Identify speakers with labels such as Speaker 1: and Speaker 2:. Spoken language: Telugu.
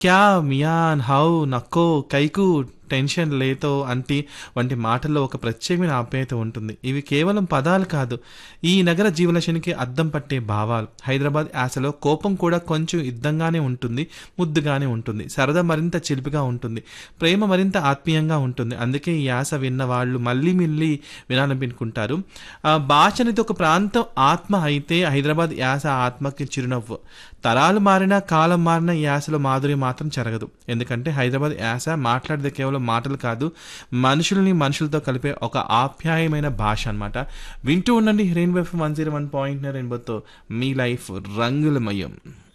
Speaker 1: క్యా మియాన్ హౌ నక్కో కైకు టెన్షన్ లేతో అంటి వంటి మాటల్లో ఒక ప్రత్యేకమైన ఆప్యాయత ఉంటుంది ఇవి కేవలం పదాలు కాదు ఈ నగర జీవనశనికి అద్దం పట్టే భావాలు హైదరాబాద్ యాసలో కోపం కూడా కొంచెం ఇద్దంగానే ఉంటుంది ముద్దుగానే ఉంటుంది సరదా మరింత చిలిపిగా ఉంటుంది ప్రేమ మరింత ఆత్మీయంగా ఉంటుంది అందుకే ఈ యాస విన్న వాళ్ళు మళ్ళీ మిల్లి వినాలనుకుంటారు ఆ భాష అనేది ఒక ప్రాంతం ఆత్మ అయితే హైదరాబాద్ యాస ఆత్మకి చిరునవ్వు తరాలు మారినా కాలం మారినా ఈ యాసలో మాధుర్యం మాత్రం జరగదు ఎందుకంటే హైదరాబాద్ యాస మాట్లాడేది కేవలం మాటలు కాదు మనుషుల్ని మనుషులతో కలిపే ఒక ఆప్యాయమైన భాష అన్నమాట వింటూ ఉండండి rainbow one zero one point రెయిన్బోతో మీ లైఫ్ రంగులమయం